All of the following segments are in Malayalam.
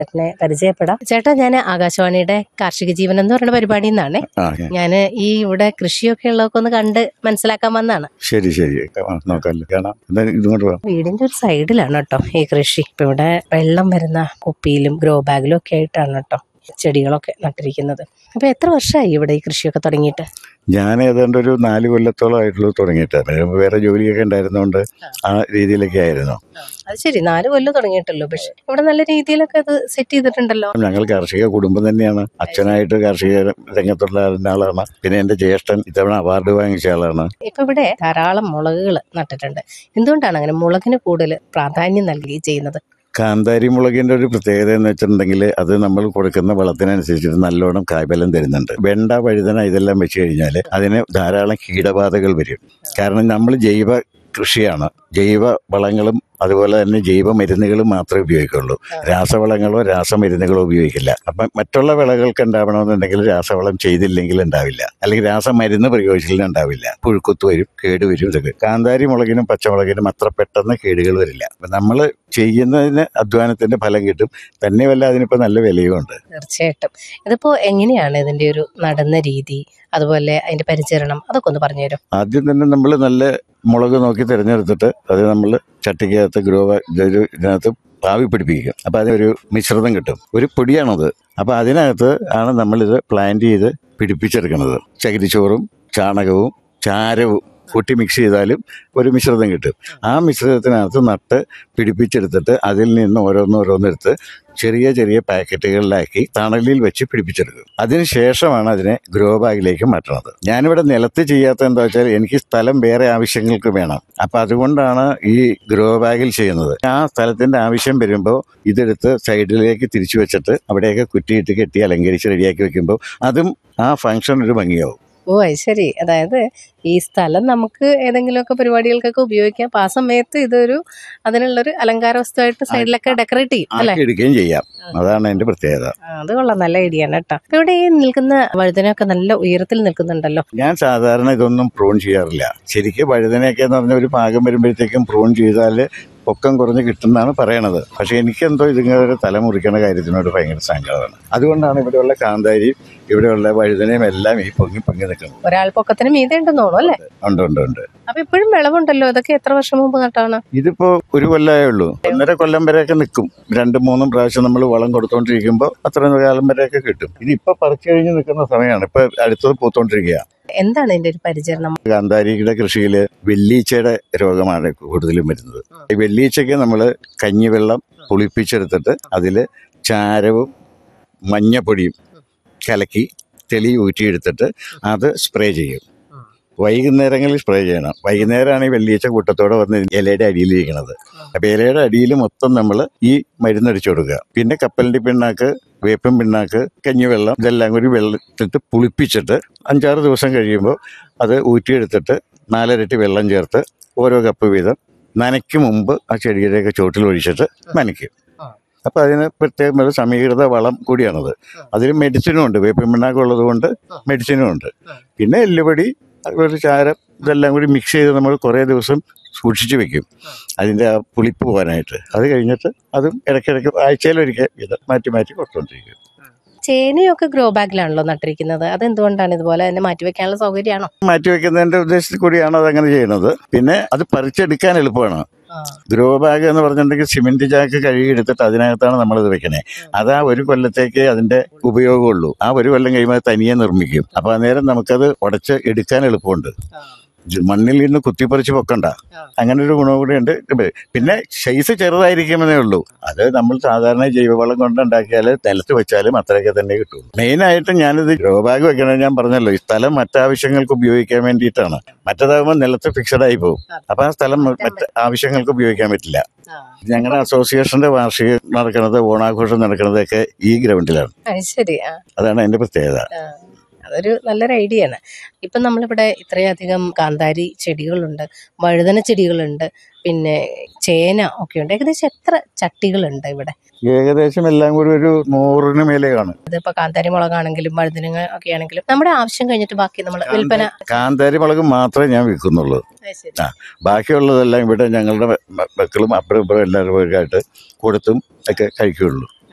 ചേട്ടനെ പരിചയപ്പെടാം ചേട്ടാ ഞാൻ ആകാശവാണിയുടെ കാർഷിക ജീവൻ എന്ന് പറയുന്ന പരിപാടിയിൽ നിന്നാണ് ആ ഞാൻ ഈ ഇവിടെ കൃഷിയൊക്കെ ഉള്ളതൊക്കെ ഒന്ന് കണ്ട് മനസ്സിലാക്കാൻ വന്നതാണ് ശരി ശരി ആ, നോക്കാമല്ലോ കാണാം എന്താ ഇതുകൊണ്ട് പോവാം വീടിന്റെ ഒരു സൈഡിലാണ് കേട്ടോ ഈ കൃഷി ഇപ്പൊ ഇവിടെ വെള്ളം വരുന്ന കുപ്പിയിലും ഗ്രോ ബാഗിലും ഒക്കെ ആയിട്ടാണ് കേട്ടോ ചെടികളൊക്കെ നട്ടിരിക്കുന്നത് അപ്പൊ എത്ര വർഷമായി ഇവിടെ ഈ കൃഷിയൊക്കെ തുടങ്ങിയിട്ട് ഞാൻ ഏതാണ്ട് ഒരു നാല് കൊല്ലത്തോളം ആയിട്ടുള്ളൂ തുടങ്ങിയിട്ട് പിന്നെ വേറെ ജോലിയൊക്കെ ഉണ്ടായിരുന്നോണ്ട് ആ രീതിയിലൊക്കെ ആയിരുന്നു അത് ശരി നാല് കൊല്ലം തുടങ്ങിയിട്ടല്ലോ പക്ഷെ ഇവിടെ നല്ല രീതിയിലൊക്കെ അത് സെറ്റ് ചെയ്തിട്ടുണ്ടല്ലോ ഞങ്ങൾ കാർഷിക കുടുംബം തന്നെയാണ് അച്ഛനായിട്ട് കാർഷിക രംഗത്തുള്ള ആളാണ് പിന്നെ എന്റെ ജ്യേഷ്ഠൻ ഇത്തവണ അവാർഡ് വാങ്ങിച്ച ആളാണ് ഇപ്പൊ ഇവിടെ ധാരാളം മുളകുകൾ നട്ടിട്ടുണ്ട് എന്തുകൊണ്ടാണ് അങ്ങനെ മുളകിന് കൂടുതൽ പ്രാധാന്യം നൽകി ചെയ്യുന്നത് കാന്താരി മുളകിന്റെ ഒരു പ്രത്യേകത എന്ന് വെച്ചിട്ടുണ്ടെങ്കിൽ അത് നമ്മൾ കൊടുക്കുന്ന വളത്തിനനുസരിച്ചിട്ട് നല്ലോണം കായ്ബലം തരുന്നുണ്ട് വെണ്ട വഴുതന ഇതെല്ലാം വെച്ച് കഴിഞ്ഞാൽ അതിന് ധാരാളം കീടബാധകൾ വരും കാരണം നമ്മൾ ജൈവ കൃഷിയാണ് ജൈവ വളങ്ങളും അതുപോലെ തന്നെ ജൈവ മരുന്നുകളും മാത്രമേ ഉപയോഗിക്കുള്ളൂ രാസവളങ്ങളോ രാസമരുന്നുകളോ ഉപയോഗിക്കില്ല അപ്പം മറ്റുള്ള വിളകൾക്ക് ഉണ്ടാവണമെന്നുണ്ടെങ്കിൽ രാസവളം ചെയ്തില്ലെങ്കിൽ ഉണ്ടാവില്ല അല്ലെങ്കിൽ രാസമരുന്ന് പ്രയോഗിച്ചില്ലെങ്കിൽ ഉണ്ടാവില്ല പുഴുക്കുത്ത് വരും കേട് വരും ഇതൊക്കെ കാന്താരി മുളകിനും പച്ചമുളകിനും അത്ര പെട്ടെന്ന് കേടുകൾ വരില്ല അപ്പം നമ്മൾ ചെയ്യുന്നതിന് അധ്വാനത്തിന്റെ ഫലം കിട്ടും തന്നെയല്ല അതിനിപ്പോൾ നല്ല വിലയും ഉണ്ട് തീർച്ചയായിട്ടും ഇതിപ്പോ എങ്ങനെയാണ് ഇതിന്റെ ഒരു നടന്ന രീതി അതുപോലെ അതിന്റെ പരിചരണം അതൊക്കെ ഒന്ന് പറഞ്ഞുതരും ആദ്യം തന്നെ നമ്മൾ നല്ല മുളക് നോക്കി തിരഞ്ഞെടുത്തിട്ട് അത് നമ്മൾ ചട്ടിക്കകത്ത് ഗ്രോ ഒരു ഇതിനകത്ത് പാവി പിടിപ്പിക്കും അപ്പം അതിനൊരു മിശ്രിതം കിട്ടും ഒരു പൊടിയാണത് അപ്പം അതിനകത്ത് ആണ് നമ്മളിത് പ്ലാന്റ് ചെയ്ത് പിടിപ്പിച്ചെടുക്കുന്നത് ചകിരിച്ചോറും ചാണകവും ചാരവും കൂട്ടി മിക്സ് ചെയ്താലും ഒരു മിശ്രിതം കിട്ടും ആ മിശ്രിതത്തിനകത്ത് നട്ട് പിടിപ്പിച്ചെടുത്തിട്ട് അതിൽ നിന്ന് ഓരോന്നോരോന്നെടുത്ത് ചെറിയ ചെറിയ പാക്കറ്റുകളിലാക്കി തണലിൽ വെച്ച് പിടിപ്പിച്ചെടുക്കും അതിനുശേഷമാണ് അതിനെ ഗ്രോ ബാഗിലേക്ക് മാറ്റുന്നത് ഞാനിവിടെ നിലത്ത് ചെയ്യാത്ത എന്താ വെച്ചാൽ എനിക്ക് സ്ഥലം വേറെ ആവശ്യങ്ങൾക്ക് വേണം അപ്പൊ അതുകൊണ്ടാണ് ഈ ഗ്രോ ബാഗിൽ ചെയ്യുന്നത് ആ സ്ഥലത്തിന്റെ ആവശ്യം വരുമ്പോൾ ഇതെടുത്ത് സൈഡിലേക്ക് തിരിച്ചു വെച്ചിട്ട് അവിടെയൊക്കെ കുറ്റിയിട്ട് കെട്ടി അലങ്കരിച്ച് റെഡിയാക്കി വെക്കുമ്പോൾ അതും ആ ഫംഗ്ഷൻ ഒരു ഭംഗിയാവും ഓ അത് ശരി അതായത് ഈ സ്ഥലം നമുക്ക് ഏതെങ്കിലുമൊക്കെ പരിപാടികൾക്കൊക്കെ ഉപയോഗിക്കാം അപ്പൊ ആ സമയത്ത് ഇതൊരു അതിനുള്ളൊരു അലങ്കാര വസ്തുവായിട്ട് സൈഡിലൊക്കെ ഡെക്കറേറ്റ് ചെയ്യും അല്ലെ ആക്കി എടുക്കുകയും ചെയ്യാം അതാണ് അതിന്റെ പ്രത്യേകത അത് കൊള്ളാം നല്ല ഐഡിയ ആണ് കേട്ടോ ഇപ്പൊ ഇവിടെ ഈ നിൽക്കുന്ന വഴുതനയൊക്കെ നല്ല ഉയരത്തിൽ നിൽക്കുന്നുണ്ടല്ലോ ഞാൻ സാധാരണ ഇതൊന്നും പ്രൂൺ ചെയ്യാറില്ല ശരിക്കും വഴുതനയൊക്കെ എന്ന് പറഞ്ഞ ഒരു പാകം വരുമ്പോഴത്തേക്കും പ്രൂൺ ചെയ്താൽ പൊക്കം കുറഞ്ഞ് കിട്ടുന്നതാണ് പറയണത് പക്ഷെ എനിക്കെന്തോ ഇതിങ്ങനെ തല മുറിക്കണ കാര്യത്തിനോട് ഭയങ്കര സങ്കടമാണ് അതുകൊണ്ടാണ് ഇവിടെയുള്ള കാന്താരിയും ഇവിടെയുള്ള വഴുതനയും എല്ലാം ഈ പൊങ്ങി പൊങ്ങി നിൽക്കുന്നത് ഒരാൾ പൊക്കത്തിന് മീതെ ഉണ്ടെന്ന് തോന്നുന്നു അല്ലേ ഉണ്ട് ഉണ്ട് ഉണ്ട് അപ്പൊ ഇപ്പോഴും വിളവുണ്ടല്ലോ അതൊക്കെ എത്ര വർഷം മുമ്പ് നട്ടാണ് ഇതിപ്പോ ഒരു കൊല്ലമേ ഉള്ളൂ ഒന്നര കൊല്ലം വരെയൊക്കെ നിൽക്കും രണ്ടും മൂന്നും പ്രാവശ്യം നമ്മൾ വളം കൊടുത്തോണ്ടിരിക്കുമ്പോൾ അത്ര കാലം വരെയൊക്കെ കിട്ടും ഇതിപ്പോ പറിച്ചു കഴിഞ്ഞ് നിൽക്കുന്ന സമയമാണ് ഇപ്പൊ അടുത്തത് പൂത്തോണ്ടിരിക്കുക എന്താണ് ഇതിന്റെ ഒരു പരിചരണം കാന്താരിയുടെ കൃഷിയിൽ വെള്ളീച്ചയുടെ രോഗമാണ് കൂടുതലും വരുന്നത് ഈ വെള്ളീച്ചയ്ക്ക് നമ്മൾ കഞ്ഞിവെള്ളം പുളിപ്പിച്ചെടുത്തിട്ട് അതിൽ ചാരവും മഞ്ഞപ്പൊടിയും കലക്കി തെളി ഊറ്റിയെടുത്തിട്ട് അത് സ്പ്രേ ചെയ്യും വൈകുന്നേരങ്ങളിൽ സ്പ്രേ ചെയ്യണം വൈകുന്നേരമാണ് ഈ വെള്ളിയാഴ്ച കൂട്ടത്തോടെ വന്ന് ഇലയുടെ അടിയിലിരിക്കുന്നത് അപ്പൊ ഇലയുടെ അടിയിൽ മൊത്തം നമ്മൾ ഈ മരുന്നടിച്ചു കൊടുക്കുക പിന്നെ കപ്പലിന്റെ പിണ്ണാക്ക് വേപ്പൻ പിണ്ണാക്ക് കഞ്ഞിവെള്ളം ഇതെല്ലാം കൂടി വെള്ളത്തിട്ട് പുളിപ്പിച്ചിട്ട് അഞ്ചാറ് ദിവസം കഴിയുമ്പോൾ അത് ഊറ്റിയെടുത്തിട്ട് നാലരട്ടി വെള്ളം ചേർത്ത് ഓരോ കപ്പ് വീതം നനയ്ക്ക് മുമ്പ് ആ ചെടിയുടെയൊക്കെ ചോട്ടിൽ ഒഴിച്ചിട്ട് നനയ്ക്കും അപ്പൊ അതിന് പ്രത്യേകം ഒരു സമീകൃത വളം കൂടിയാണത് അതിൽ മെഡിസിനും ഉണ്ട് വേപ്പിൻ പിണ്ണാക്ക് ഉള്ളത് കൊണ്ട് മെഡിസിനും ഉണ്ട് പിന്നെ എല്ലുപൊടി അതുപോലെ ചാരം ഇതെല്ലാം കൂടി മിക്സ് ചെയ്ത് നമ്മൾ കുറേ ദിവസം സൂക്ഷിച്ചു വെക്കും അതിൻ്റെ ആ പുളിപ്പ് പോകാനായിട്ട് അത് കഴിഞ്ഞിട്ട് അതും ഇടയ്ക്കിടയ്ക്ക് ആഴ്ചയിലൊരിക്കൽ ഇത് മാറ്റി മാറ്റി കൊടുത്തോണ്ടിരിക്കും ചേനയൊക്കെ ഗ്രോ ബാഗിലാണല്ലോ നട്ടിരിക്കുന്നത് അതെന്തുകൊണ്ടാണ് ഇതുപോലെ തന്നെ മാറ്റി വെക്കാനുള്ള സൗകര്യമാണോ മാറ്റി വെക്കുന്നതിന്റെ ഉദ്ദേശത്തിൽ കൂടിയാണ് അത് അങ്ങനെ ചെയ്യുന്നത് പിന്നെ അത് പറിച്ചെടുക്കാൻ എളുപ്പമാണ് ഗ്രോ ബാഗ് എന്ന് പറഞ്ഞിട്ടുണ്ടെങ്കിൽ സിമെന്റ് ചാക്ക് കഴുകിയെടുത്തിട്ട് അതിനകത്താണ് നമ്മളിത് വെക്കണേ അത് ആ ഒരു കൊല്ലത്തേക്ക് അതിന്റെ ഉപയോഗമുള്ളൂ ആ ഒരു കൊല്ലം കഴിയുമ്പോൾ അത് തനിയെ നിർമ്മിക്കും അപ്പൊ അന്നേരം നമുക്കത് ഉടച്ച് എടുക്കാൻ എളുപ്പമുണ്ട് ജ- മണ്ണിൽ നിന്ന് കുത്തിപ്പറിച്ച് പൊക്കണ്ട അങ്ങനെ ഒരു ഗുണം കൂടിയുണ്ട് ഇത് പിന്നെ സൈസ് ചെറുതായിരിക്കുമെന്നേ ഉള്ളൂ അത് നമ്മൾ സാധാരണ ജൈവവളം കൊണ്ട് ഉണ്ടാക്കിയാൽ നിലത്ത് വെച്ചാലും അത്രയൊക്കെ തന്നെ കിട്ടുള്ളൂ മെയിനായിട്ട് ഞാനിത് ഗ്രോ ബാഗ് വെക്കണത് ഞാൻ പറഞ്ഞല്ലോ ഈ സ്ഥലം മറ്റാവശ്യങ്ങൾക്ക് ഉപയോഗിക്കാൻ വേണ്ടിയിട്ടാണ് മറ്റേതാകുമ്പോൾ നിലത്ത് ഫിക്സഡ് ആയി പോകും അപ്പൊ ആ സ്ഥലം മറ്റ് ആവശ്യങ്ങൾക്ക് ഉപയോഗിക്കാൻ പറ്റില്ല ഞങ്ങളുടെ അസോസിയേഷന്റെ വാർഷികം നടക്കുന്നത് ഓണാഘോഷം നടക്കുന്നതൊക്കെ ഈ ഗ്രൗണ്ടിലാണ് അത് ശരി ആ അതാണ് അതിന്റെ പ്രത്യേകത ആ. അതൊരു നല്ലൊരു ഐഡിയ ആണ് ഇപ്പം നമ്മളിവിടെ ഇത്രയധികം കാന്താരി ചെടികളുണ്ട് വഴുതന ചെടികളുണ്ട് പിന്നെ ചേന ഒക്കെ ഉണ്ട് ഏകദേശം എത്ര ചട്ടികളുണ്ട് ഇവിടെ ഏകദേശം എല്ലാം കൂടി ഒരു നൂറിന് മേലെ കാണും ഇതിപ്പോ കാന്താരി മുളകാണെങ്കിലും വഴുതനങ്ങ ഒക്കെ ആണെങ്കിലും നമ്മുടെ ആവശ്യം കഴിഞ്ഞിട്ട് ബാക്കി നമ്മൾ വിൽപ്പന കാന്താരി മുളക് മാത്രമേ ഞാൻ വിൽക്കുന്നുള്ളൂ അത് ശരി. ആ ബാക്കിയുള്ളതെല്ലാം ഇവിടെ ഞങ്ങളുടെ മ- മ- മക്കളും അപ്പുറം ഇപ്പുറം എല്ലാവരും ആയിട്ട് കൊടുത്തും ഒക്കെ കഴിക്കുകയുള്ളൂ ആ.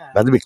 അത്